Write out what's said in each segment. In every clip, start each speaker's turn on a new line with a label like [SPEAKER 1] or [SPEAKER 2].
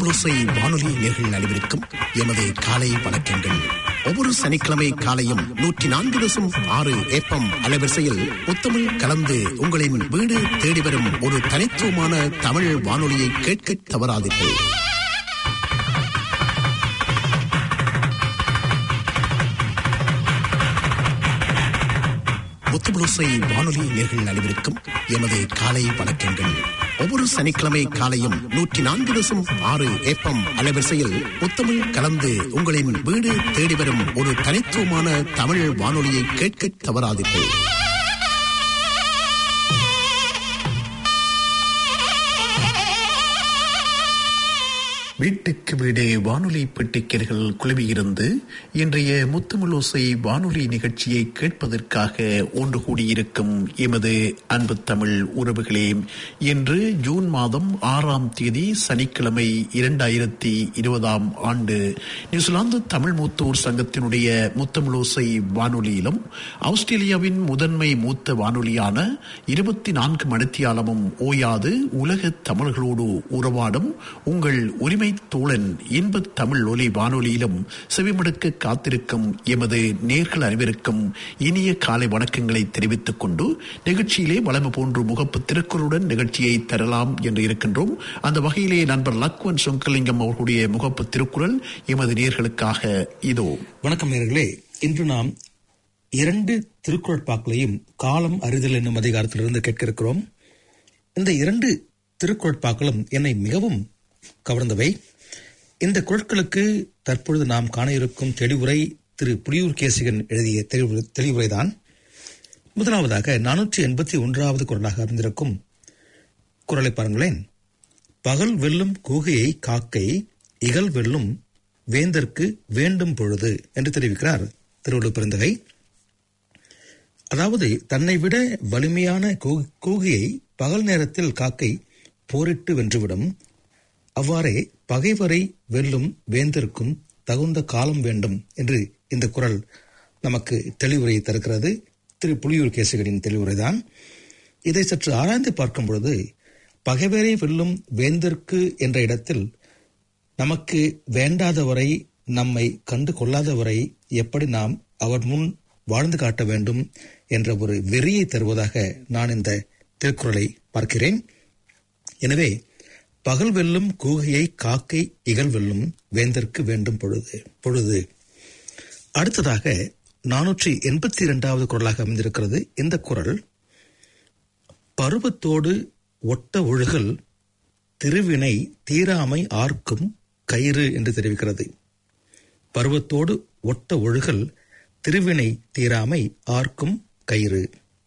[SPEAKER 1] முத்துமுழுசை வானொலி நேர்கள் அனைவருக்கும் எமது காலை வணக்கங்கள் ஒவ்வொரு சனிக்கிழமை காலையும் நூற்றி நான்கு தசம் ஆறு ஏப்பம் அலைவரிசையில் முத்தமிழ் கலந்து உங்களின் வீடு தேடி வரும் ஒரு தனித்துவமான தமிழ் வானொலியை கேட்க தவறாதீர்கள் முத்துமுழுசை வானொலி நேர்கள் அனைவருக்கும் எமது காலை வணக்கங்கள் ஒவ்வொரு சனிக்கிழமை காலையும் நூற்றி நான்கு தசம் ஆறு ஏப்பம் அலைவரிசையில் முத்தமிழ் கலந்து உங்களின் வீடு தேடி வரும் ஒரு தனித்துவமான தமிழ் வானொலியை கேட்க தவறாதீர்கள் வீட்டுக்கு வீடு வானொலி பெட்டிக்கர்கள் குழுவியிருந்து இன்றைய முத்துமுலோசை வானொலி நிகழ்ச்சியை கேட்பதற்காக ஒன்று கூடியிருக்கும் எமது அன்பு தமிழ் உறவுகளே இன்று ஜூன் மாதம் ஆறாம் தேதி சனிக்கிழமை இரண்டாயிரத்தி இருபதாம் ஆண்டு நியூசிலாந்து தமிழ் மூத்தோர் சங்கத்தினுடைய முத்தமிழோசை வானொலியிலும் ஆஸ்திரேலியாவின் முதன்மை மூத்த வானொலியான இருபத்தி நான்கு மணித்தியாலமும் ஓயாது உலக தமிழர்களோடு உறவாடும் உங்கள் உரிமை தோழன் இன்பத் தமிழ் ஒலி வானொலியிலும் செவிமடுக்க காத்திருக்கும் எமது நேர்கள் அனைவருக்கும் இனிய காலை வணக்கங்களை தெரிவித்துக் கொண்டு நிகழ்ச்சியிலே வளமை போன்று முகப்பு திருக்குறளுடன் நிகழ்ச்சியை தரலாம் என்று இருக்கின்றோம் அந்த வகையிலே நண்பர் லக்வன் சொங்கலிங்கம் அவர்களுடைய முகப்பு திருக்குறள் எமது நேர்களுக்காக இதோ
[SPEAKER 2] வணக்கம் நேர்களே இன்று நாம் இரண்டு திருக்குறள் பாக்களையும் காலம் அறிதல் என்னும் அதிகாரத்திலிருந்து கேட்க இருக்கிறோம் இந்த இரண்டு திருக்குறள் பாக்களும் என்னை மிகவும் கவர்ந்தவை இந்த குரட்களுக்கு தற்பொழுது நாம் காண இருக்கும் தெளிவுரை திரு புலியூர் கேசிகன் எழுதிய தெளிவு- தெளிவுரைதான் முதலாவதாக நானூற்றி எண்பத்தி ஒன்றாவது குரலாக அமைந்திருக்கும் குரலை பாருங்களேன் பகல் வெல்லும் கூகையை காக்கை இகல் வெல்லும் வேந்தற்கு வேண்டும் பொழுது என்று தெரிவிக்கிறார் திருவள்ளுவர் பெருந்தகை அதாவது தன்னை விட வலிமையான கூ- கூகையை பகல் நேரத்தில் காக்கை போரிட்டு வென்றுவிடும் அவ்வாறே பகைவரை வெல்லும் வேந்தருக்கும் தகுந்த காலம் வேண்டும் என்று இந்த குரல் நமக்கு தெளிவுரை தருகிறது திரு புலியூர் கேசகரின் தெளிவுரைதான் இதை சற்று ஆராய்ந்து பார்க்கும் பொழுது பகைவரை வெல்லும் வேந்தர்க்கு என்ற இடத்தில் நமக்கு வேண்டாதவரை நம்மை கண்டு கொள்ளாதவரை எப்படி நாம் அவர் முன் வாழ்ந்து காட்ட வேண்டும் என்ற ஒரு வெறியை தருவதாக நான் இந்த திருக்குறளை பார்க்கிறேன் எனவே பகல் வெல்லும் கூகையை காக்கை இகல் வெல்லும் வேந்தற்கு வேண்டும் பொழுது பொழுது அடுத்ததாக நானூற்றி எண்பத்தி இரண்டாவது குரலாக அமைந்திருக்கிறது இந்த குரல் பருவத்தோடு ஒட்ட ஒழுகல் திருவினை தீராமை ஆர்க்கும் கயிறு என்று தெரிவிக்கிறது பருவத்தோடு ஒட்ட ஒழுகல் திருவினை தீராமை ஆர்க்கும் கயிறு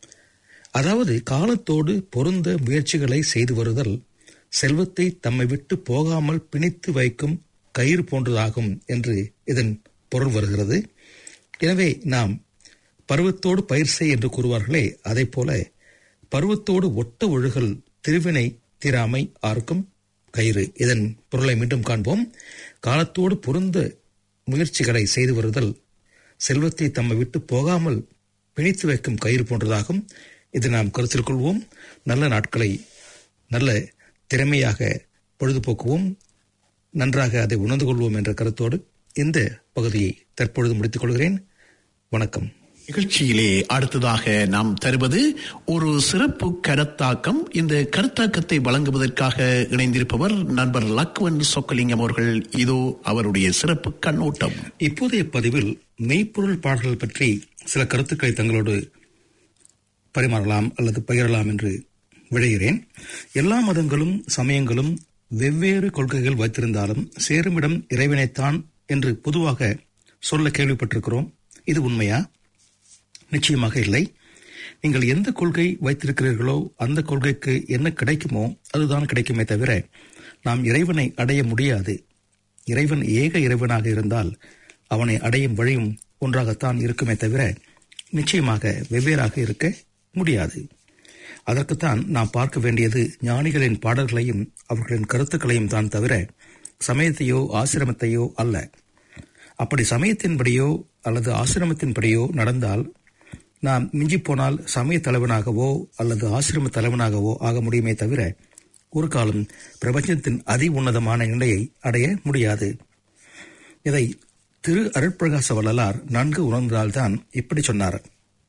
[SPEAKER 2] அதாவது காலத்தோடு பொருந்த முயற்சிகளை செய்து வருதல் செல்வத்தை தம்மை விட்டு போகாமல் பிணித்து வைக்கும் கயிறு போன்றதாகும் என்று இதன் பொருள் வருகிறது எனவே நாம் பருவத்தோடு பயிர் செய் என்று கூறுவார்களே அதைப் போல பருவத்தோடு ஒட்ட ஒழுகல் திருவினை தீராமை ஆர்க்கும் கயிறு இதன் பொருளை மீண்டும் காண்போம் காலத்தோடு பொருந்த முயற்சிகளை செய்து வருதல் செல்வத்தை தம்மை விட்டு போகாமல் பிணித்து வைக்கும் கயிறு போன்றதாகும் இதை நாம் கருத்தில் கொள்வோம் நல்ல நாட்களை நல்ல திறமையாக பொழுதுபோக்குவோம் நன்றாக அதை உணர்ந்து கொள்வோம் என்ற கருத்தோடு இந்த பகுதியை தற்பொழுது முடித்துக் கொள்கிறேன் வணக்கம்
[SPEAKER 1] நிகழ்ச்சியிலே அடுத்ததாக நாம் தருவது ஒரு சிறப்பு கருத்தாக்கம் இந்த கருத்தாக்கத்தை வழங்குவதற்காக இணைந்திருப்பவர் நண்பர் லக்வன் சொக்கலிங்கம் அவர்கள் இதோ அவருடைய சிறப்பு கண்ணோட்டம்
[SPEAKER 2] இப்போதைய பதிவில் மெய்ப்பொருள் பாடல்கள் பற்றி சில கருத்துக்களை தங்களோடு பரிமாறலாம் அல்லது பகிரலாம் என்று விழைகிறேன் எல்லா மதங்களும் சமயங்களும் வெவ்வேறு கொள்கைகள் வைத்திருந்தாலும் சேருமிடம் இறைவனைத்தான் என்று பொதுவாக சொல்ல கேள்விப்பட்டிருக்கிறோம் இது உண்மையா நிச்சயமாக இல்லை நீங்கள் எந்த கொள்கை வைத்திருக்கிறீர்களோ அந்த கொள்கைக்கு என்ன கிடைக்குமோ அதுதான் கிடைக்குமே தவிர நாம் இறைவனை அடைய முடியாது இறைவன் ஏக இறைவனாக இருந்தால் அவனை அடையும் வழியும் ஒன்றாகத்தான் இருக்குமே தவிர நிச்சயமாக வெவ்வேறாக இருக்க முடியாது அதற்குத்தான் நாம் பார்க்க வேண்டியது ஞானிகளின் பாடல்களையும் அவர்களின் கருத்துக்களையும் தான் தவிர சமயத்தையோ ஆசிரமத்தையோ அல்ல அப்படி சமயத்தின்படியோ அல்லது ஆசிரமத்தின்படியோ நடந்தால் நாம் மிஞ்சி போனால் சமய தலைவனாகவோ அல்லது ஆசிரம தலைவனாகவோ ஆக முடியுமே தவிர ஒரு காலம் பிரபஞ்சத்தின் அதி உன்னதமான நிலையை அடைய முடியாது இதை திரு அருட்பிரகாச வள்ளலார் நன்கு உணர்ந்தால்தான் இப்படி சொன்னார்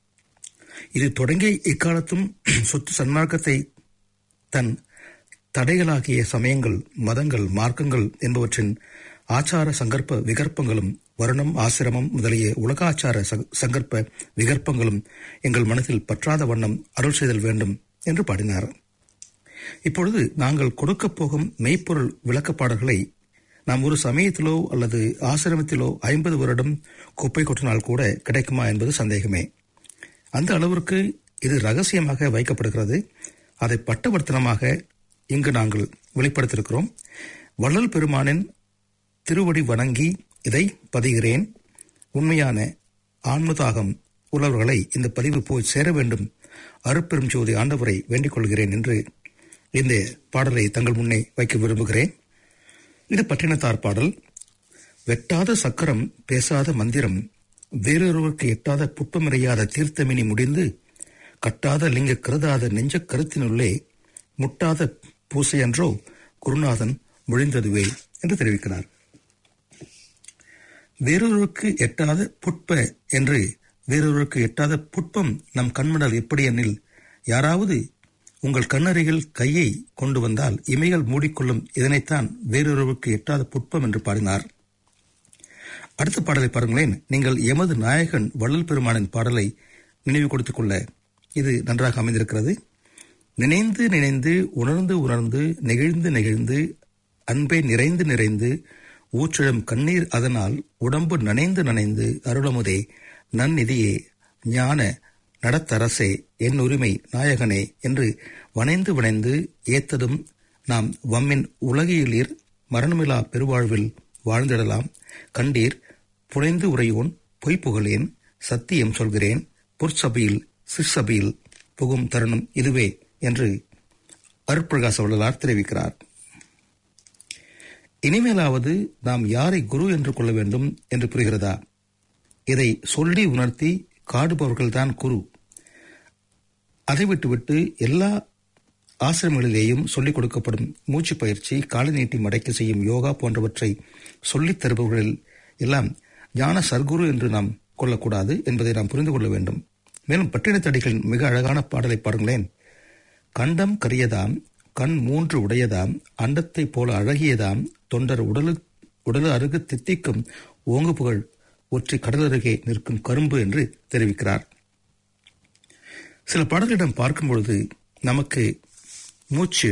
[SPEAKER 2] இது தொடங்கி இக்காலத்தும் சொத்து சன்மார்க்கத்தை தன் தடைகளாகிய சமயங்கள் மதங்கள் மார்க்கங்கள் என்பவற்றின் ஆச்சார சங்கற்ப விகற்பங்களும் வருணம் ஆசிரமம் முதலிய உலகாச்சார சங்கற்ப விகற்பங்களும் எங்கள் மனதில் பற்றாத வண்ணம் அருள் செய்தல் வேண்டும் என்று பாடினார் இப்பொழுது நாங்கள் கொடுக்கப் போகும் மெய்ப்பொருள் விளக்கப்பாடல்களை நாம் ஒரு சமயத்திலோ அல்லது ஆசிரமத்திலோ ஐம்பது வருடம் குப்பை கொட்டினால் கூட கிடைக்குமா என்பது சந்தேகமே அந்த அளவிற்கு இது ரகசியமாக வைக்கப்படுகிறது அதை பட்டவர்த்தனமாக இங்கு நாங்கள் வெளிப்படுத்தியிருக்கிறோம் வள்ளல் பெருமானின் திருவடி வணங்கி இதை பதிகிறேன் உண்மையான ஆன்மதாகம் உள்ளவர்களை இந்த பதிவு போய் சேர வேண்டும் அருப்பெரும் ஜோதி ஆண்டவரை வேண்டிக் கொள்கிறேன் என்று இந்த பாடலை தங்கள் முன்னே வைக்க விரும்புகிறேன் இது பட்டினத்தார் பாடல் வெட்டாத சக்கரம் பேசாத மந்திரம் வேறொருவருக்கு எட்டாத புட்பமிறையாத தீர்த்தமினி முடிந்து கட்டாத லிங்க கருதாத நெஞ்ச கருத்தினுள்ளே முட்டாத பூசையன்றோ குருநாதன் முழிந்ததுவே என்று தெரிவிக்கிறார் வேறொருவருக்கு எட்டாத புட்ப என்று வேறொருவருக்கு எட்டாத புட்பம் நம் கண்மடல் எப்படி எனில் யாராவது உங்கள் கண்ணறையில் கையை கொண்டு வந்தால் இமைகள் மூடிக்கொள்ளும் இதனைத்தான் வேறொருவருக்கு எட்டாத புட்பம் என்று பாடினார் அடுத்த பாடலை பாருங்களேன் நீங்கள் எமது நாயகன் வள்ளல் பெருமானின் பாடலை நினைவு கொடுத்துக் கொள்ள இது நன்றாக அமைந்திருக்கிறது நினைந்து நினைந்து உணர்ந்து உணர்ந்து நெகிழ்ந்து நெகிழ்ந்து அன்பை நிறைந்து நிறைந்து ஊற்றிடம் கண்ணீர் அதனால் உடம்பு நனைந்து நனைந்து அருளமுதே நன்னிதியே ஞான நடத்தரசே என் உரிமை நாயகனே என்று வணைந்து வணைந்து ஏத்ததும் நாம் வம்மின் உலகியலீர் மரணமிலா பெருவாழ்வில் வாழ்ந்திடலாம் கண்டீர் புனைந்து உரையோன் பொய் புகழேன் சத்தியம் சொல்கிறேன் பொற்சபையில் சிற்சபையில் புகும் தருணம் இதுவே என்று அருட்பிரகாச வள்ளலார் தெரிவிக்கிறார் இனிமேலாவது நாம் யாரை குரு என்று கொள்ள வேண்டும் என்று புரிகிறதா இதை சொல்லி உணர்த்தி காடுபவர்கள்தான் குரு அதை விட்டுவிட்டு எல்லா ஆசிரமங்களிலேயும் சொல்லிக் கொடுக்கப்படும் மூச்சு பயிற்சி காலை நீட்டி மடக்கி செய்யும் யோகா போன்றவற்றை சொல்லித் தருபவர்களில் எல்லாம் ஞான சர்க்குரு என்று நாம் கொள்ளக்கூடாது என்பதை நாம் புரிந்து கொள்ள வேண்டும் மேலும் பட்டினத்தடிகளின் மிக அழகான பாடலை பாருங்களேன் கண்டம் கரியதாம் கண் மூன்று உடையதாம் அண்டத்தைப் போல அழகியதாம் தொண்டர் உடலு உடலு அருகு தித்திக்கும் ஓங்கு புகழ் ஒற்றி கடலருகே நிற்கும் கரும்பு என்று தெரிவிக்கிறார் சில பாடல்களிடம் பார்க்கும் பொழுது நமக்கு மூச்சு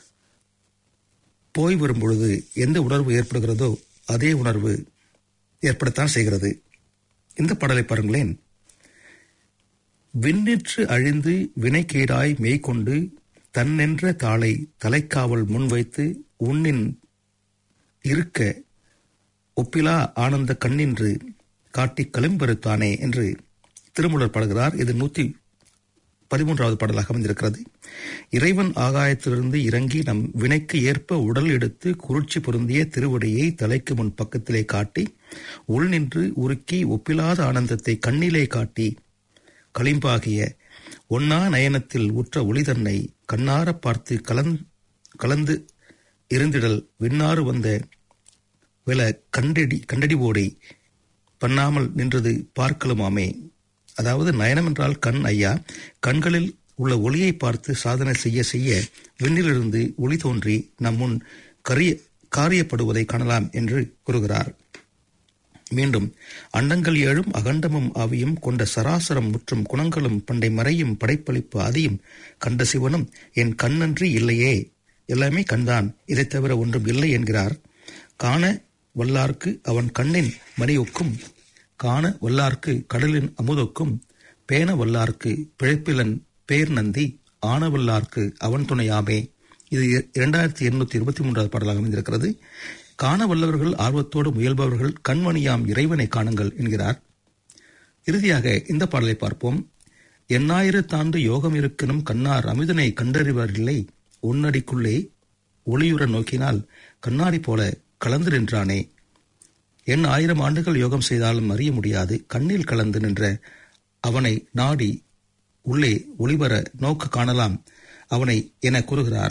[SPEAKER 2] போய் வரும் பொழுது எந்த உணர்வு ஏற்படுகிறதோ அதே உணர்வு ஏற்படத்தான் செய்கிறது இந்த பாடலை பாருங்களேன் விண்ணிற்று அழிந்து வினைக்கீடாய் மெய்கொண்டு தன்னென்ற தாளை தலைக்காவல் முன்வைத்து உன்னின் இருக்க ஒப்பிலா ஆனந்த கண்ணின்று காட்டி களிம்பெருத்தானே என்று திருமூலர் பாடுகிறார் இது நூத்தி பதிமூன்றாவது பாடலாக அமைந்திருக்கிறது இறைவன் ஆகாயத்திலிருந்து இறங்கி நம் வினைக்கு ஏற்ப உடல் எடுத்து குருட்சி பொருந்திய திருவடியை தலைக்கு முன் பக்கத்திலே காட்டி உள் நின்று உருக்கி ஒப்பிலாத ஆனந்தத்தை கண்ணிலே காட்டி களிம்பாகிய ஒன்னா நயனத்தில் உற்ற ஒளி தன்னை கண்ணார பார்த்து கலந் கலந்து இருந்திடல் விண்ணாறு வந்த வில கண்டடி கண்டடிவோடை பண்ணாமல் நின்றது பார்க்கலுமாமே அதாவது நயனம் என்றால் கண் ஐயா கண்களில் உள்ள ஒளியை பார்த்து சாதனை செய்ய செய்ய விண்ணிலிருந்து ஒளி தோன்றி நம் முன் கரிய காரியப்படுவதை காணலாம் என்று கூறுகிறார் மீண்டும் அண்டங்கள் ஏழும் அகண்டமும் ஆவியும் கொண்ட சராசரம் முற்றும் குணங்களும் பண்டை மறையும் படைப்பளிப்பு அதியும் கண்ட சிவனும் என் கண்ணன்றி இல்லையே எல்லாமே கண்தான் இதைத் தவிர ஒன்றும் இல்லை என்கிறார் காண வல்லார்க்கு அவன் கண்ணின் மணியொக்கும் காண வல்லார்க்கு கடலின் அமுதொக்கும் பேண வல்லார்க்கு பிழைப்பிலன் பேர் நந்தி ஆனவல்லார்க்கு அவன் துணையாமே இது இரண்டாயிரத்தி எண்ணூத்தி இருபத்தி மூன்றாவது பாடலாக அமைந்திருக்கிறது காண வல்லவர்கள் ஆர்வத்தோடு முயல்பவர்கள் கண்மணியாம் இறைவனை காணுங்கள் என்கிறார் இறுதியாக இந்த பாடலை பார்ப்போம் எண்ணாயிரத்தாண்டு யோகம் இருக்கணும் கண்ணார் அமிதனை கண்டறிவாரில்லை உன்னடிக்குள்ளே ஒளியுற நோக்கினால் கண்ணாடி போல கலந்து நின்றானே என் ஆயிரம் ஆண்டுகள் யோகம் செய்தாலும் அறிய முடியாது கண்ணில் கலந்து நின்ற அவனை நாடி உள்ளே ஒளிவர நோக்க காணலாம் அவனை என கூறுகிறார்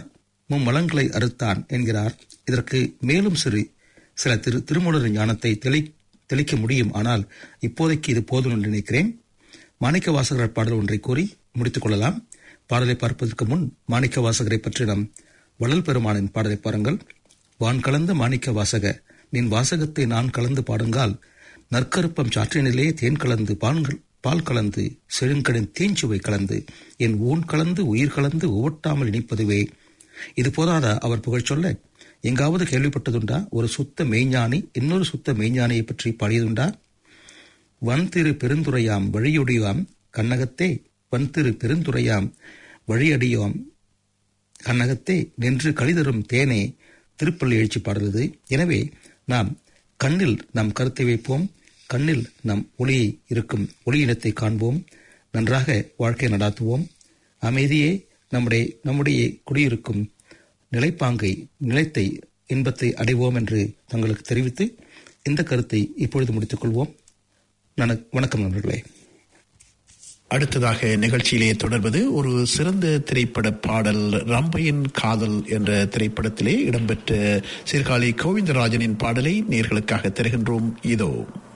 [SPEAKER 2] மும்மலங்களை அறுத்தான் என்கிறார் இதற்கு மேலும் சிறு சில திரு திருமூலர் ஞானத்தை தெளி தெளிக்க முடியும் ஆனால் இப்போதைக்கு இது போதும் என்று நினைக்கிறேன் மாணிக்க வாசகர் பாடல் ஒன்றை கூறி முடித்துக் கொள்ளலாம் பாடலை பார்ப்பதற்கு முன் மாணிக்க வாசகரை பற்றி நாம் வள்ளல் பெருமானின் பாடலை பாருங்கள் வான் கலந்த மாணிக்க வாசக நின் வாசகத்தை நான் கலந்து பாடுங்கால் நற்கருப்பம் சாற்றினிலே தேன் கலந்து பான்கள் பால் கலந்து செழுங்கடின் தேஞ்சுவை கலந்து என் ஊன் கலந்து உயிர் கலந்து உவட்டாமல் இனிப்பதுவே இது போதாதா அவர் புகழ் சொல்ல எங்காவது கேள்விப்பட்டதுண்டா ஒரு சுத்த மெய்ஞானி இன்னொரு சுத்த மெய்ஞானியை பற்றி பாடியதுண்டா வன் திரு பெருந்துரையாம் வழியொடியாம் கண்ணகத்தே வன் திரு பெருந்துரையாம் வழியடியாம் கண்ணகத்தே நின்று கழிதரும் தேனே திருப்பள்ளி எழுச்சி பாடுகிறது எனவே நாம் கண்ணில் நம் கருத்தை வைப்போம் கண்ணில் நம் ஒளியை இருக்கும் ஒளியினத்தை காண்போம் நன்றாக வாழ்க்கை நடாத்துவோம் அமைதியே நம்முடைய நம்முடைய குடியிருக்கும் நிலைப்பாங்கை நிலைத்தை இன்பத்தை அடைவோம் என்று தங்களுக்கு தெரிவித்து இந்த கருத்தை இப்பொழுது முடித்துக் கொள்வோம் வணக்கம் நண்பர்களே
[SPEAKER 1] அடுத்ததாக நிகழ்ச்சியிலே தொடர்வது ஒரு சிறந்த திரைப்பட பாடல் ரம்பையின் காதல் என்ற திரைப்படத்திலே இடம்பெற்ற சீர்காழி கோவிந்தராஜனின் பாடலை நேர்களுக்காக தருகின்றோம் இதோ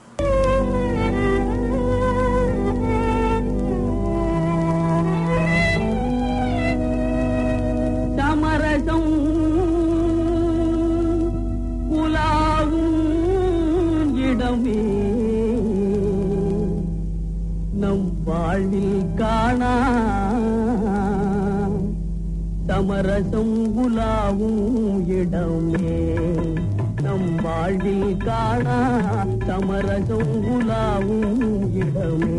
[SPEAKER 3] சமரசம் உலாவும் இடமே நம் வாழ்வில் காணா சமரசம் உலாவும் இடமே நம் வாழ்வில் காணா சமரசம் உலாவும் இடமே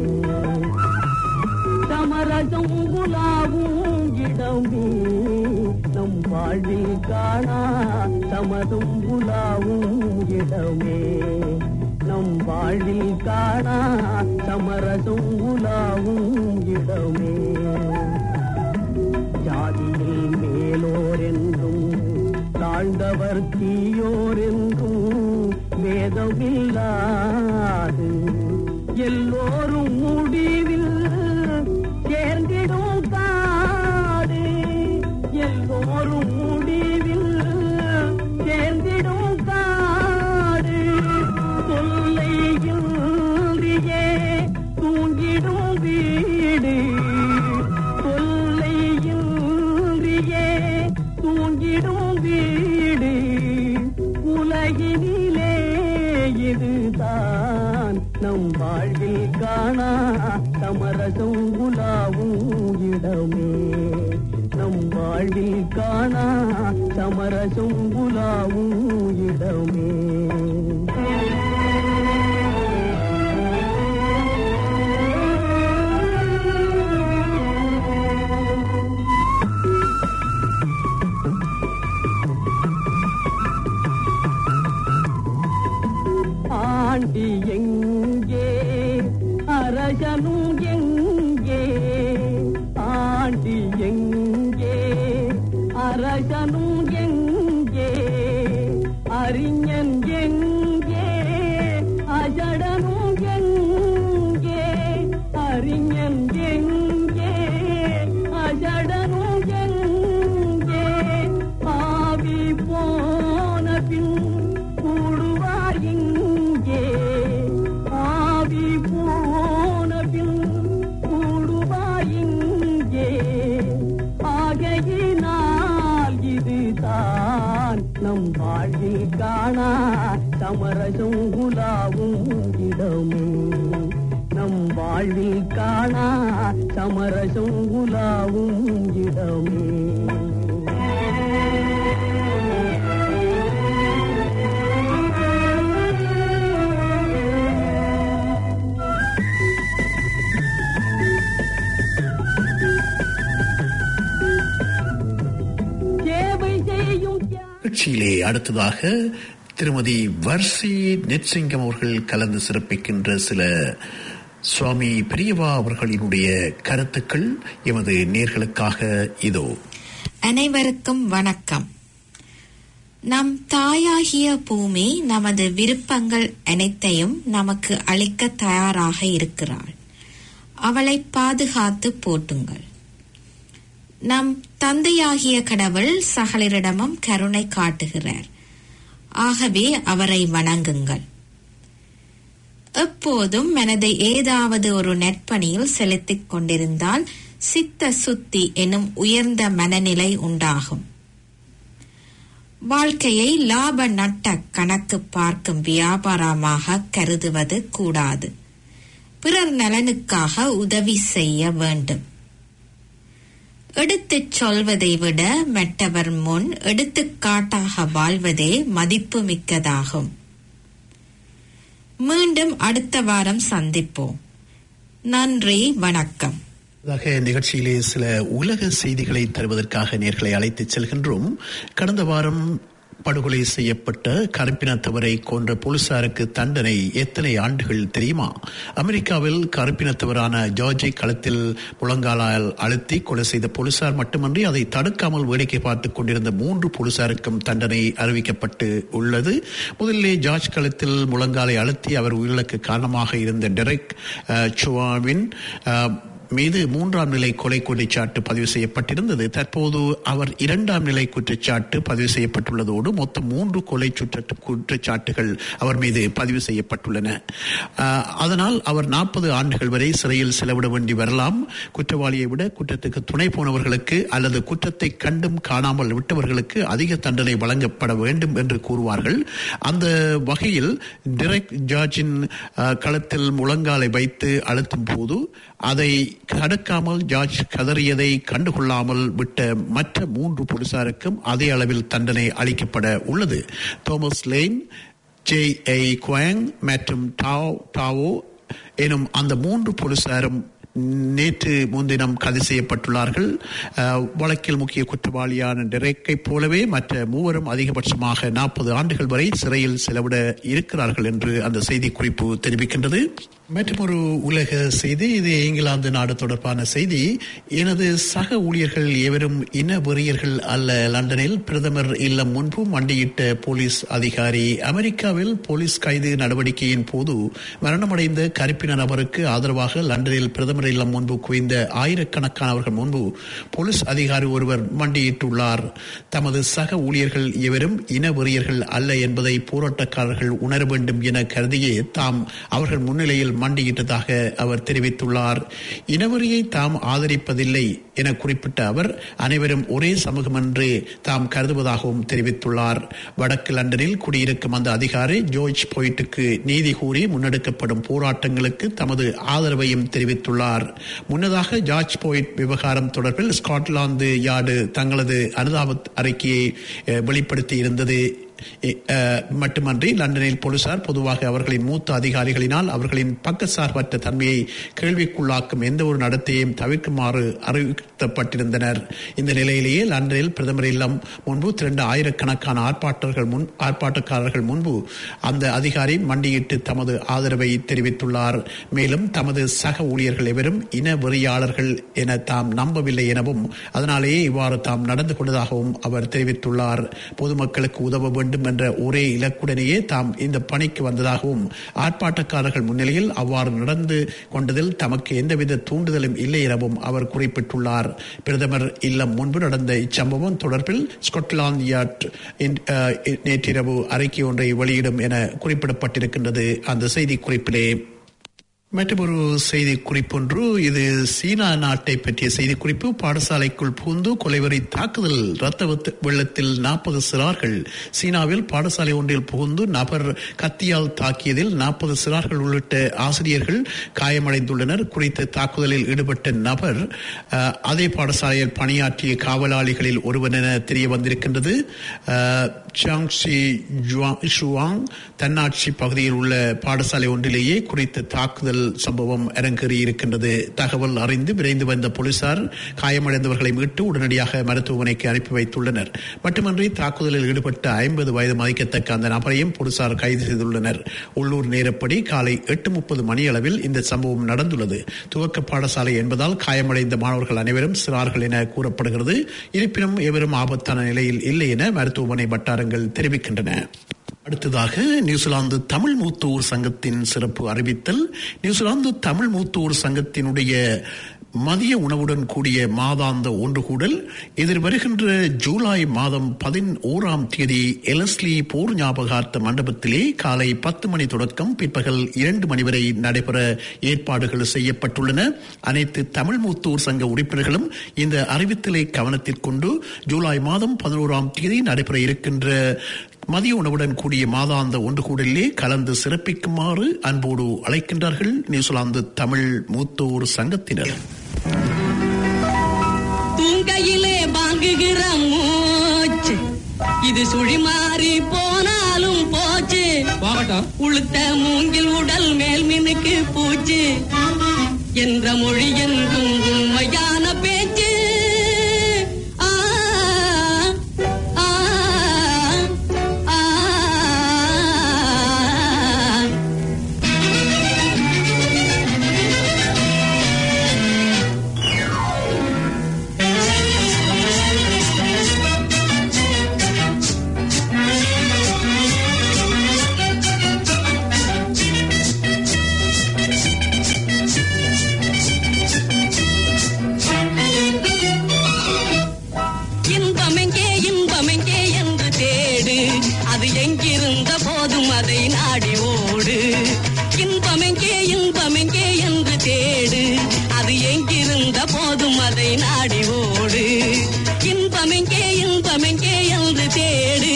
[SPEAKER 3] சமரசம் உலாவும் இடமே நம் வாழ்வில் காணா சமதும் உலாவும் இடமே நம் வாழ்வில் காணா சமரசம் உலாவும் இடமே ஜாதியில் மேலோர் என்றும் தாழ்ந்தவர் தீயோர் என்றும் வேதமில்லாது எல்லோரும் முடிவில் சேர்ந்திடும் காடு எல்லோரும் முடிவில் சேர்ந்திடும் காடு தொல்லையின்றியே தூங்கிடும் வீடு தொல்லையின்றியே தூங்கிடும் வீடு உலகினிலே இதுதான் நம் வாழ்வில் காணா சமரசம் உலாவும் இடமே நம் வாழ்வில் காணா சமரசம் உலாவும் இடமே ஆண்டி எங்கே அரசனும் எங்கே ஆண்டி எங்கே அரசனும் எங்கே அறிஞன் எங்கே அஜடனும் எங்கே அறிஞன் எங்கே அஜடனும் எங்கே ஆவி போன பின் கூடுவார் இங்கே ஆவி போன பின் கூடுவார் இங்கே ஆகையினால் இதுதான் நம் வாழ்வில் காணா சமரசம் உலாவும் இடமே நம் வாழ்வில் காணா சமரசம் உலாவும் இடமே சேவை செய்யும் தியா-
[SPEAKER 1] நிகழ்ச்சியிலே அடுத்ததாக திருமதி வர்சி நெட்சிங்கம் அவர்கள் கலந்து சிறப்பிக்கின்ற சில சுவாமி பெரியவா அவர்களினுடைய கருத்துக்கள் எமது நேர்களுக்காக இதோ
[SPEAKER 4] அனைவருக்கும் வணக்கம் நம் தாயாகிய பூமி நமது விருப்பங்கள் அனைத்தையும் நமக்கு அளிக்க தயாராக இருக்கிறாள் அவளை பாதுகாத்து போட்டுங்கள் நம் தந்தையாகிய கடவுள் சகலரிடமும் கருணை காட்டுகிறார் ஆகவே அவரை வணங்குங்கள் எப்போதும் மனதை ஏதாவது ஒரு நற்பணியில் செலுத்திக் கொண்டிருந்தால் சித்த சுத்தி எனும் உயர்ந்த மனநிலை உண்டாகும் வாழ்க்கையை லாப நட்ட கணக்கு பார்க்கும் வியாபாரமாக கருதுவது கூடாது பிறர் நலனுக்காக உதவி செய்ய வேண்டும் எடுத்துச் சொல்வதை விட மற்றவர் முன் எடுத்துக்காட்டாக வாழ்வதே மதிப்புமிக்கதாகும் மீண்டும் அடுத்த வாரம் சந்திப்போம் நன்றி வணக்கம்
[SPEAKER 1] ஆக நிகழ்ச்சியிலே சில உலக செய்திகளை தருவதற்காக நேர்களை அழைத்துச் செல்கின்றோம் கடந்த வாரம் படுகொலை செய்யப்பட்ட கருப்பினத்தவரை கொன்ற போலீசாருக்கு தண்டனை எத்தனை ஆண்டுகள் தெரியுமா அமெரிக்காவில் கருப்பினத்தவரான ஜார்ஜை களத்தில் முழங்காலால் அழுத்தி கொலை செய்த போலீசார் மட்டுமன்றி அதை தடுக்காமல் வேடிக்கை பார்த்துக் கொண்டிருந்த மூன்று போலீசாருக்கும் தண்டனை அறிவிக்கப்பட்டு உள்ளது முதலிலே ஜார்ஜ் களத்தில் முழங்காலை அழுத்தி அவர் உயிரிழக்க காரணமாக இருந்த டெரெக் அஹ், சுவாவின் அஹ், மீது மூன்றாம் நிலை கொலை குற்றச்சாட்டு பதிவு செய்யப்பட்டிருந்தது தற்போது அவர் இரண்டாம் நிலை குற்றச்சாட்டு பதிவு செய்யப்பட்டுள்ளதோடு மொத்தம் மூன்று கொலை சுற்ற குற்றச்சாட்டுகள் அவர் மீது பதிவு செய்யப்பட்டுள்ளன ஆஹ், அதனால் அவர் நாற்பது ஆண்டுகள் வரை சிறையில் செலவிட வேண்டி வரலாம் குற்றவாளியை விட குற்றத்துக்கு துணை போனவர்களுக்கு அல்லது குற்றத்தை கண்டும் காணாமல் விட்டவர்களுக்கு அதிக தண்டனை வழங்கப்பட வேண்டும் என்று கூறுவார்கள் அந்த வகையில் டிரெக்ட் ஜார்ஜின் ஆஹ், களத்தில் முழங்காலை வைத்து அழுத்தும் போது அதை தடுக்காமல் ஜார்ஜ் கதறியதை கண்டுகொள்ளாமல் விட்ட மற்ற மூன்று போலீசாருக்கும் அதே அளவில் தண்டனை அளிக்கப்பட உள்ளது Thomas Lane J A Kuang மற்றும் டாவ் டாவோ எனும் அந்த மூன்று போலீசாரும் நேற்று முன்தினம் கைது செய்யப்பட்டுள்ளார்கள் அஹ், வழக்கில் முக்கிய குற்றவாளியான டெரேக்கை போலவே மற்ற மூவரும் அதிகபட்சமாக நாற்பது ஆண்டுகள் வரை சிறையில் செலவிட இருக்கிறார்கள் என்று அந்த செய்தி குறிப்பு தெரிவிக்கின்றது மற்றொரு உலக செய்தி இது இங்கிலாந்து நாடு தொடர்பான செய்தி எனது சக ஊழியர்கள் எவரும் இன வெறியர்கள் அல்ல லண்டனில் பிரதமர் இல்லம் முன்பு மண்டியிட்ட போலீஸ் அதிகாரி அமெரிக்காவில் போலீஸ் கைது நடவடிக்கையின் போது மரணமடைந்த கருப்பின நபருக்கு ஆதரவாக லண்டனில் பிரதமர் இல்லம் முன்பு குவிந்த ஆயிரக்கணக்கானவர்கள் முன்பு போலீஸ் அதிகாரி ஒருவர் மண்டியிட்டுள்ளார் தமது சக ஊழியர்கள் எவரும் இன வெறியர்கள் அல்ல என்பதை போராட்டக்காரர்கள் உணர வேண்டும் என கருதியே தாம் அவர்கள் முன்னிலையில் மண்டியிட்டதாக அவர் தெரிவித்துள்ளார் இனவெறியை தாம் ஆதரிப்பதில்லை என குறிப்பிட்ட அவர் அனைவரும் ஒரே சமூகம் என்று தாம் கருதுவதாகவும் தெரிவித்துள்ளார் வடக்கு லண்டனில் குடியிருக்கும் அந்த அதிகாரி ஜோர்ஜ் பொய்ட்டுக்கு நீதி கூறி முன்னெடுக்கப்படும் போராட்டங்களுக்கு தமது ஆதரவையும் தெரிவித்துள்ளார் முன்னதாக ஜார்ஜ் போய்ட் விவகாரம் தொடர்பில் ஸ்காட்லாந்து யார்டு தங்களது அனுதாப அறிக்கையை அஹ், வெளிப்படுத்தி இருந்தது அஹ், மட்டுமன்றி லண்டனில் போலீசார் பொதுவாக அவர்களின் மூத்த அதிகாரிகளினால் அவர்களின் பக்கசார்பற்ற தன்மையை கேள்விக்குள்ளாக்கும் எந்த ஒரு நடத்தையையும் தவிர்க்குமாறு அறிவிக்கப்பட்டிருந்தனர் இந்த நிலையிலேயே லண்டனில் பிரதமர் இல்லம் முன்பு திரண்ட ஆயிரக்கணக்கான ஆர்ப்பாட்டர்கள் முன் ஆர்ப்பாட்டக்காரர்கள் முன்பு அந்த அதிகாரி மண்டியிட்டு தமது ஆதரவை தெரிவித்துள்ளார் மேலும் தமது சக ஊழியர்கள் எவரும் இன வெறியாளர்கள் என தாம் நம்பவில்லை எனவும் அதனாலேயே இவ்வாறு தாம் நடந்து கொண்டதாகவும் அவர் தெரிவித்துள்ளார் பொதுமக்களுக்கு உதவ வேண்டும் என்ற ஒரே இலக்குடனேயே தாம் இந்த பணிக்கு வந்ததாகவும் ஆர்ப்பாட்டக்காரர்கள் முன்னிலையில் அவ்வாறு நடந்து கொண்டதில் தமக்கு எந்தவித தூண்டுதலும் இல்லை எனவும் அவர் குறிப்பிட்டுள்ளார் பிரதமர் இல்லம் முன்பு நடந்த இச்சம்பவம் தொடர்பில் ஸ்கொட்லாந்து யார்ட் இன்- அஹ், நேற்றிரவு அறிக்கை ஒன்றை வெளியிடும் என குறிப்பிடப்பட்டிருக்கின்றது அந்த செய்தி குறிப்பிலே மற்றொரு செய்தி குறிப்பொன்று இது சீனா நாட்டை பற்றிய செய்தி குறிப்பு பாடசாலைக்குள் புகுந்து கொலைவரி தாக்குதல் ரத்த வெத்த- வெள்ளத்தில் நாற்பது சிறார்கள் சீனாவில் பாடசாலை ஒன்றில் புகுந்து நபர் கத்தியால் தாக்கியதில் நாற்பது சிறார்கள் உள்ளிட்ட ஆசிரியர்கள் காயமடைந்துள்ளனர் குறித்த தாக்குதலில் ஈடுபட்ட நபர் அஹ், அதே பாடசாலையில் பணியாற்றிய காவலாளிகளில் ஒருவன் என தெரிய வந்திருக்கின்றது அஹ், சாங்ஷி ஜுவா- ஷுவாங் தன்னாட்சி பகுதியில் உள்ள பாடசாலை ஒன்றிலேயே குறித்த தாக்குதல் சம்பவம் அரங்கேறியிருக்கின்றது தகவல் அறிந்து விரைந்து வந்த போலீசார் காயமடைந்தவர்களை மீட்டு உடனடியாக மருத்துவமனைக்கு அனுப்பி வைத்துள்ளனர் மட்டுமன்றி தாக்குதலில் ஈடுபட்ட ஐம்பது வயது மதிக்கத்தக்க அந்த நபரையும் போலீசார் கைது செய்துள்ளனர் உள்ளூர் நேரப்படி காலை எட்டு முப்பது மணியளவில் இந்த சம்பவம் நடந்துள்ளது துவக்க பாடசாலை என்பதால் காயமடைந்த மாணவர்கள் அனைவரும் சிறார்கள் என கூறப்படுகிறது இருப்பினும் எவரும் ஆபத்தான நிலையில் இல்லை என மருத்துவமனை வட்டாரங்கள் தெரிவிக்கின்றன அடுத்ததாக நியூசிலாந்து தமிழ் மூத்தோர் சங்கத்தின் சிறப்பு அறிவித்தல் நியூசிலாந்து தமிழ் மூத்தோர் சங்கத்தினுடைய மதிய உணவுடன் கூடிய மாதாந்த ஒன்று கூடல் எதிர்வருகின்ற ஜூலை மாதம் பதினோராம் தேதி எலஸ்லி போர் ஞாபகார்த்த மண்டபத்திலே காலை பத்து மணி தொடக்கம் பிற்பகல் இரண்டு மணி வரை நடைபெற ஏற்பாடுகள் செய்யப்பட்டுள்ளன அனைத்து தமிழ் மூத்தூர் சங்க உறுப்பினர்களும் இந்த அறிவித்தலை கவனத்திற்கொண்டு ஜூலை மாதம் பதினோராம் தேதி நடைபெற இருக்கின்ற மதிய உணவுடன் கூடிய மாதாந்த ஒன்று கூடலிலே கலந்து சிறப்பிக்குமாறு அன்போடு அழைக்கின்றார்கள் நியூசிலாந்து தமிழ் மூத்தோர் சங்கத்தினர்
[SPEAKER 3] தூங்கையிலே வாங்குகிற மூச்சு இது சுழி மாறி போனாலும் போச்சு உளுத்த மூங்கில் உடல் மேல் மினுக்கு பூச்சு என்ற மொழி என்றும் உண்மையான பேச்சு ஆ, ஆ, ஆ, ஆ. இன்பமெங்கே இன்பமெங்கே என்று தேடு அது எங்கிருந்த போதும் அதை நாடி ஓடு இன்பமெங்கே இன்பமெங்கே என்று தேடு அது எங்கிருந்த போதும் அதை நாடி ஓடு இன்பமெங்கே இன்பமெங்கே என்று தேடு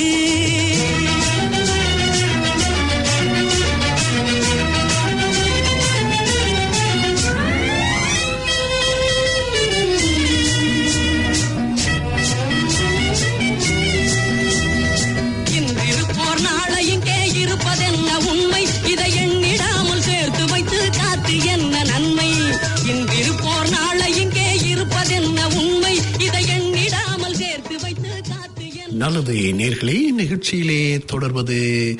[SPEAKER 3] இன்றிருப்போர் நாளை இங்கே இருப்பதென்ன உண்மை இதை எண்ணிடாமல் சேர்த்து வைத்து காத்து என்ன நன்மை இன்றிருப்போர் நாளை இங்கே இருப்பதென்ன உண்மை இதை எண்ணிடாமல் சேர்த்து வைத்து காத்து என்ன
[SPEAKER 1] நல்லது நேர்களே நிகழ்ச்சியிலே தொடர்வது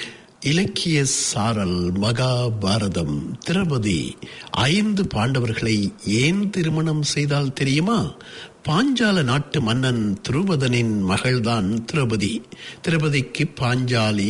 [SPEAKER 1] இலக்கிய சாரல் மகாபாரதம் திரௌபதி ஐந்து பாண்டவர்களை ஏன் திருமணம் செய்தால் தெரியுமா பாஞ்சால நாட்டு மன்னன் துருபதனின் மகள்தான் திரௌபதி திரௌபதிக்கு பாஞ்சாலி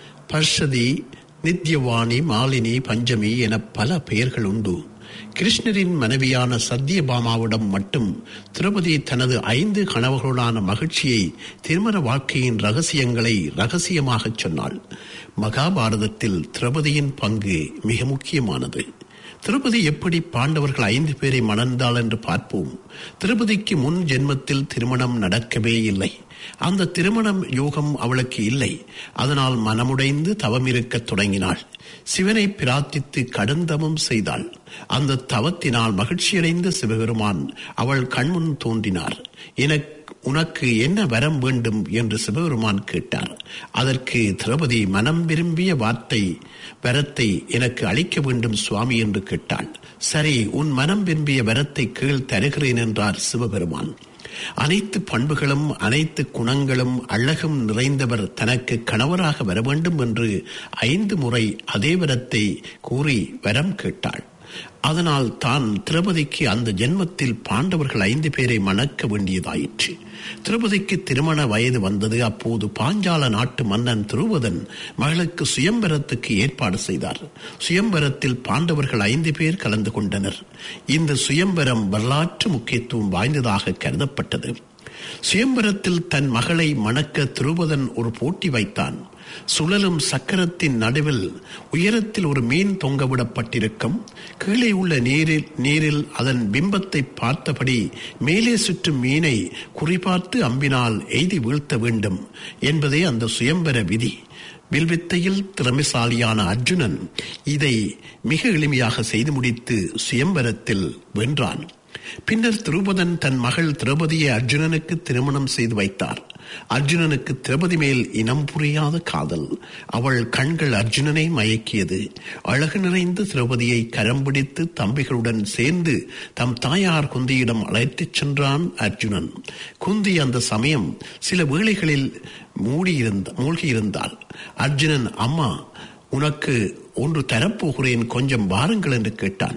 [SPEAKER 1] பர்ஷதி நித்யவாணி மாலினி பஞ்சமி என பல பெயர்கள் உண்டு கிருஷ்ணரின் மனைவியான சத்தியபாமாவிடம் மட்டும் திரௌபதி தனது ஐந்து கணவர்களுடான மகிழ்ச்சியை திருமண வாழ்க்கையின் ரகசியங்களை ரகசியமாகச் சொன்னாள் மகாபாரதத்தில் திரௌபதியின் பங்கு மிக முக்கியமானது திரௌபதி எப்படி பாண்டவர்கள் ஐந்து பேரை மணந்தாள் என்று பார்ப்போம் திரௌபதிக்கு முன் ஜென்மத்தில் திருமணம் நடக்கவே இல்லை அந்த திருமணம் யோகம் அவளுக்கு இல்லை அதனால் மனமுடைந்து தவம் இருக்கத் தொடங்கினாள் சிவனை பிரார்த்தித்து கடுந்தவம் செய்தாள் அந்த தவத்தினால் மகிழ்ச்சியடைந்த சிவபெருமான் அவள் கண்முன் தோன்றினார் எனக்கு உனக்கு என்ன வரம் வேண்டும் என்று சிவபெருமான் கேட்டார் அதற்கு திரௌபதி மனம் விரும்பிய வார்த்தை வரத்தை எனக்கு அளிக்க வேண்டும் சுவாமி என்று கேட்டாள் சரி உன் மனம் விரும்பிய வரத்தை கீழ் தருகிறேன் என்றார் சிவபெருமான் அனைத்து பண்புகளும் அனைத்து குணங்களும் அழகும் நிறைந்தவர் தனக்கு கணவராக வர வேண்டும் என்று ஐந்து முறை அதே வரத்தை கூறி வரம் கேட்டாள் அதனால் தான் திரௌபதிக்கு அந்த ஜென்மத்தில் பாண்டவர்கள் ஐந்து பேரை மணக்க வேண்டியதாயிற்று திரௌபதிக்கு திருமண வயது வந்தது அப்போது பாஞ்சால நாட்டு மன்னன் திருவதன் மகளுக்கு சுயம்பரத்துக்கு ஏற்பாடு செய்தார் சுயம்பரத்தில் பாண்டவர்கள் ஐந்து பேர் கலந்து கொண்டனர் இந்த சுயம்பரம் வரலாற்று முக்கியத்துவம் வாய்ந்ததாக கருதப்பட்டது சுயம்பரத்தில் தன் மகளை மணக்க திருபதன் ஒரு போட்டி வைத்தான் சுழலும் சக்கரத்தின் நடுவில் உயரத்தில் ஒரு மீன் தொங்கவிடப்பட்டிருக்கும் கீழே உள்ள நீரில் நீரில் அதன் பிம்பத்தை பார்த்தபடி மேலே சுற்றும் மீனை குறிபார்த்து அம்பினால் எய்தி வீழ்த்த வேண்டும் என்பதே அந்த சுயம்பர விதி வில்வித்தையில் திறமைசாலியான அர்ஜுனன் இதை மிக எளிமையாக செய்து முடித்து சுயம்பரத்தில் வென்றான் பின்னர் திரௌபதன் தன் மகள் திரௌபதியை அர்ஜுனனுக்கு திருமணம் செய்து வைத்தார் அர்ஜுனனுக்கு திரௌபதி மேல் இனம் புரியாத காதல் அவள் கண்கள் அர்ஜுனனை மயக்கியது அழகு நிறைந்த திரௌபதியை கரம் பிடித்து தம்பிகளுடன் சேர்ந்து தம் தாயார் குந்தியிடம் அழைத்துச் சென்றான் அர்ஜுனன் குந்தி அந்த சமயம் சில வேளைகளில் மூடியிருந்த மூழ்கியிருந்தாள் அர்ஜுனன் அம்மா உனக்கு ஒன்று தரப்போகிறேன் கொஞ்சம் வாருங்கள் என்று கேட்டான்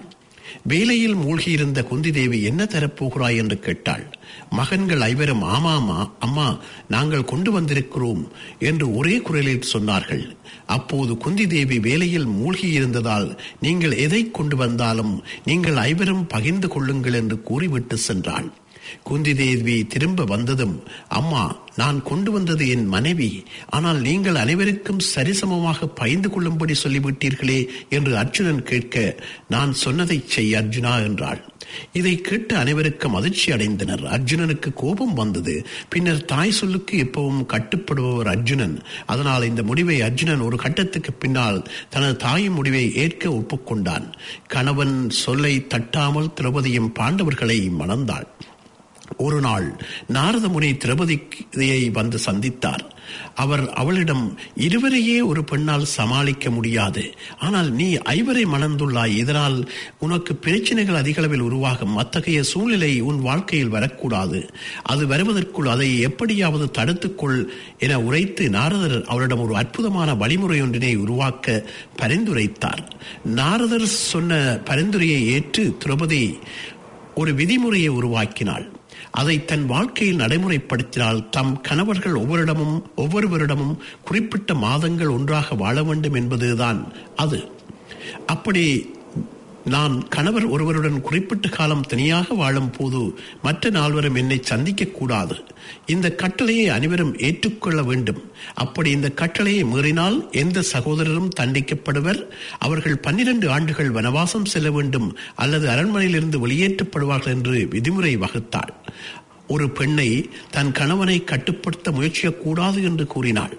[SPEAKER 1] வேலையில் மூழ்கியிருந்த குந்தி தேவி என்ன தரப்போகிறாய் என்று கேட்டாள் மகன்கள் ஐவரும் ஆமாமா அம்மா நாங்கள் கொண்டு வந்திருக்கிறோம் என்று ஒரே குரலில் சொன்னார்கள் அப்போது குந்தி தேவி வேலையில் மூழ்கியிருந்ததால் நீங்கள் எதை கொண்டு வந்தாலும் நீங்கள் ஐவரும் பகிர்ந்து கொள்ளுங்கள் என்று கூறிவிட்டு சென்றாள் குந்தி தேவி திரும்ப வந்ததும் அம்மா நான் கொண்டு வந்தது என் மனைவி ஆனால் நீங்கள் அனைவருக்கும் சரிசமமாக பயந்து கொள்ளும்படி சொல்லிவிட்டீர்களே என்று அர்ஜுனன் கேட்க நான் சொன்னதை செய் அர்ஜுனா என்றாள் இதை கேட்டு அனைவருக்கும் அதிர்ச்சி அடைந்தனர் அர்ஜுனனுக்கு கோபம் வந்தது பின்னர் தாய் சொல்லுக்கு எப்பவும் கட்டுப்படுபவர் அர்ஜுனன் அதனால் இந்த முடிவை அர்ஜுனன் ஒரு கட்டத்துக்கு பின்னால் தனது தாயின் முடிவை ஏற்க ஒப்புக்கொண்டான் கணவன் சொல்லை தட்டாமல் திரௌபதியும் பாண்டவர்களை மணந்தாள் ஒரு நாள் நாரத முனி திரௌபதியை வந்து சந்தித்தார் அவர் அவளிடம் இருவரையே ஒரு பெண்ணால் சமாளிக்க முடியாது ஆனால் நீ ஐவரை மணந்துள்ளாய் இதனால் உனக்கு பிரச்சனைகள் அதிகளவில் உருவாகும் அத்தகைய சூழ்நிலை உன் வாழ்க்கையில் வரக்கூடாது அது வருவதற்குள் அதை எப்படியாவது தடுத்துக்கொள் என உரைத்து நாரதர் அவரிடம் ஒரு அற்புதமான வழிமுறை ஒன்றினை உருவாக்க பரிந்துரைத்தார் நாரதர் சொன்ன பரிந்துரையை ஏற்று திரௌபதி ஒரு விதிமுறையை உருவாக்கினாள் அதை தன் வாழ்க்கையில் நடைமுறைப்படுத்தினால் தம் கணவர்கள் ஒவ்வொருடமும் ஒவ்வொருவரிடமும் குறிப்பிட்ட மாதங்கள் ஒன்றாக வாழ வேண்டும் என்பதுதான் அது அப்படி நான் கணவர் ஒருவருடன் குறிப்பிட்ட காலம் தனியாக வாழும் போது மற்ற நால்வரும் என்னை சந்திக்க கூடாது இந்த கட்டளையை அனைவரும் ஏற்றுக்கொள்ள வேண்டும் அப்படி இந்த கட்டளையை மீறினால் எந்த சகோதரரும் தண்டிக்கப்படுவர் அவர்கள் பன்னிரண்டு ஆண்டுகள் வனவாசம் செல்ல வேண்டும் அல்லது அரண்மனையிலிருந்து வெளியேற்றப்படுவார்கள் என்று விதிமுறை வகுத்தாள் ஒரு பெண்ணை தன் கணவனை கட்டுப்படுத்த முயற்சிக்கக்கூடாது என்று கூறினாள்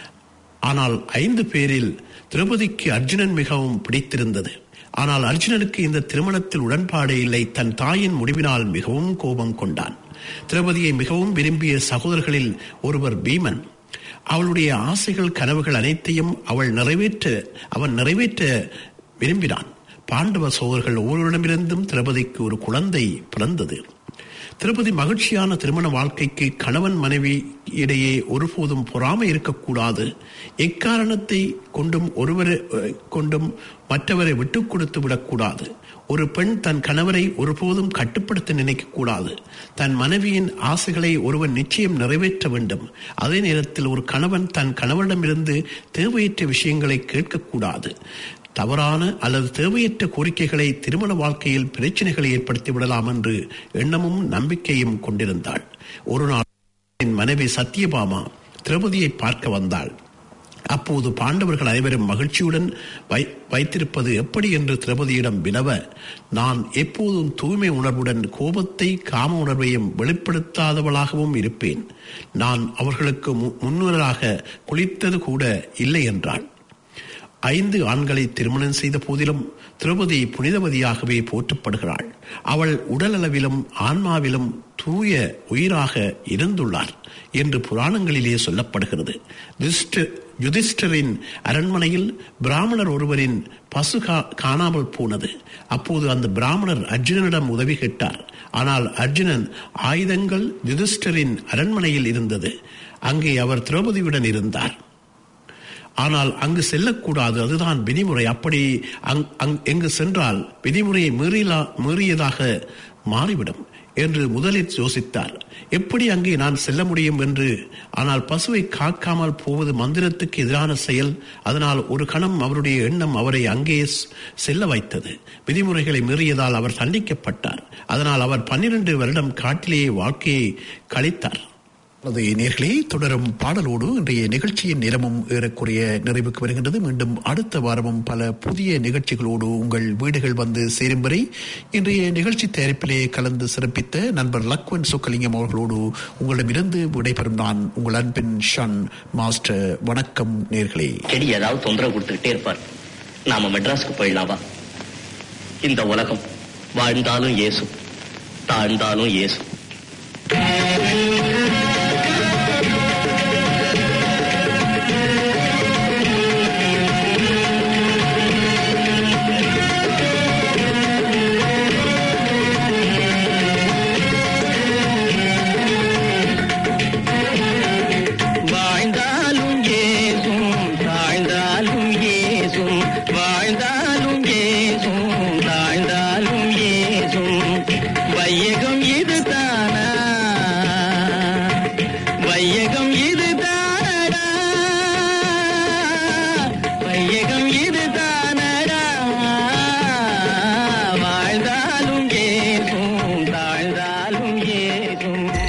[SPEAKER 1] ஆனால் ஐந்து பேரில் திரௌபதிக்கு அர்ஜுனன் மிகவும் பிடித்திருந்தது ஆனால் அர்ஜுனனுக்கு இந்த திருமணத்தில் உடன்பாடு இல்லை தன் தாயின் முடிவினால் மிகவும் கோபம் கொண்டான் திரௌபதியை மிகவும் விரும்பிய சகோதரர்களில் ஒருவர் பீமன் அவளுடைய ஆசைகள் கனவுகள் அனைத்தையும் அவள் நிறைவேற்ற அவன் நிறைவேற்ற விரும்பினான் பாண்டவ சோதர்கள் ஒவ்வொருடமிருந்தும் திரௌபதிக்கு ஒரு குழந்தை பிறந்தது திருப்பதி மகிழ்ச்சியான திருமண வாழ்க்கைக்கு கணவன் மனைவி இடையே ஒருபோதும் பொறாமை இருக்கக்கூடாது எக்காரணத்தை கொண்டும் ஒருவரை கொண்டும் மற்றவரை விட்டுக் கொடுத்து விடக்கூடாது ஒரு பெண் தன் கணவரை ஒருபோதும் கட்டுப்படுத்த நினைக்கக்கூடாது தன் மனைவியின் ஆசைகளை ஒருவன் நிச்சயம் நிறைவேற்ற வேண்டும் அதே நேரத்தில் ஒரு கணவன் தன் கணவரிடமிருந்து தேவையற்ற விஷயங்களை கேட்கக்கூடாது தவறான அல்லது தேவையற்ற கோரிக்கைகளை திருமண வாழ்க்கையில் பிரச்சனைகளை ஏற்படுத்தி விடலாம் என்று எண்ணமும் நம்பிக்கையும் கொண்டிருந்தாள் ஒரு நாள் என் மனைவி சத்யபாமா திரௌபதியை பார்க்க வந்தாள் அப்போது பாண்டவர்கள் அனைவரும் மகிழ்ச்சியுடன் வை வைத்திருப்பது எப்படி என்று திரௌபதியிடம் வினவ நான் எப்போதும் தூய்மை உணர்வுடன் கோபத்தை காம உணர்வையும் வெளிப்படுத்தாதவளாகவும் இருப்பேன் நான் அவர்களுக்கு முன்னுராக குளித்தது கூட இல்லை என்றாள் ஐந்து ஆண்களை திருமணம் செய்த போதிலும் திரௌபதி புனிதவதியாகவே போற்றப்படுகிறாள் அவள் உடலளவிலும் ஆன்மாவிலும் தூய உயிராக இருந்துள்ளார் என்று புராணங்களிலே சொல்லப்படுகிறது யுதிஷ்டரின் அரண்மனையில் பிராமணர் ஒருவரின் பசு காணாமல் போனது அப்போது அந்த பிராமணர் அர்ஜுனனிடம் உதவி கேட்டார் ஆனால் அர்ஜுனன் ஆயுதங்கள் யுதிஷ்டரின் அரண்மனையில் இருந்தது அங்கே அவர் திரௌபதியுடன் இருந்தார் ஆனால் அங்கு செல்லக்கூடாது அதுதான் விதிமுறை அப்படி எங்கு சென்றால் விதிமுறையை மீறிலா மீறியதாக மாறிவிடும் என்று முதலில் யோசித்தார் எப்படி அங்கே நான் செல்ல முடியும் என்று ஆனால் பசுவை காக்காமல் போவது மந்திரத்துக்கு எதிரான செயல் அதனால் ஒரு கணம் அவருடைய எண்ணம் அவரை அங்கே செல்ல வைத்தது விதிமுறைகளை மீறியதால் அவர் தண்டிக்கப்பட்டார் அதனால் அவர் பன்னிரண்டு வருடம் காட்டிலேயே வாழ்க்கையை கழித்தார்
[SPEAKER 5] அது நேர்களே தொடரும் பாடலோடு இன்றைய நிகழ்ச்சியின் நிறமும் ஏறக்குறைய நிறைவுக்கு வருகின்றது மீண்டும் அடுத்த வாரமும் பல புதிய நிகழ்ச்சிகளோடு உங்கள் வீடுகள் வந்து சேரும் வரை இன்றைய நிகழ்ச்சி தயாரிப்பிலே கலந்து சிறப்பித்த நண்பர் லக்வன் சொக்கலிங்கம் அவர்களோடு உங்களிடமிருந்து விடைபெறும் நான் உங்கள் அன்பின் ஷன் மாஸ்டர் வணக்கம் நேர்களே
[SPEAKER 6] செடி ஏதாவது தொந்தரவு கொடுத்துக்கிட்டே இருப்பார் நாம மெட்ராஸ்க்கு போயிடலாமா இந்த உலகம் வாழ்ந்தாலும் ஏசும் தாழ்ந்தாலும் ஏசும்
[SPEAKER 3] வாழ்ந்தாலும் ஏசும் தாழ்ந்தாலும் ஏசும் வாழ்ந்தாலும் ஏசும் தாழ்ந்தாலும்
[SPEAKER 7] ஏகும்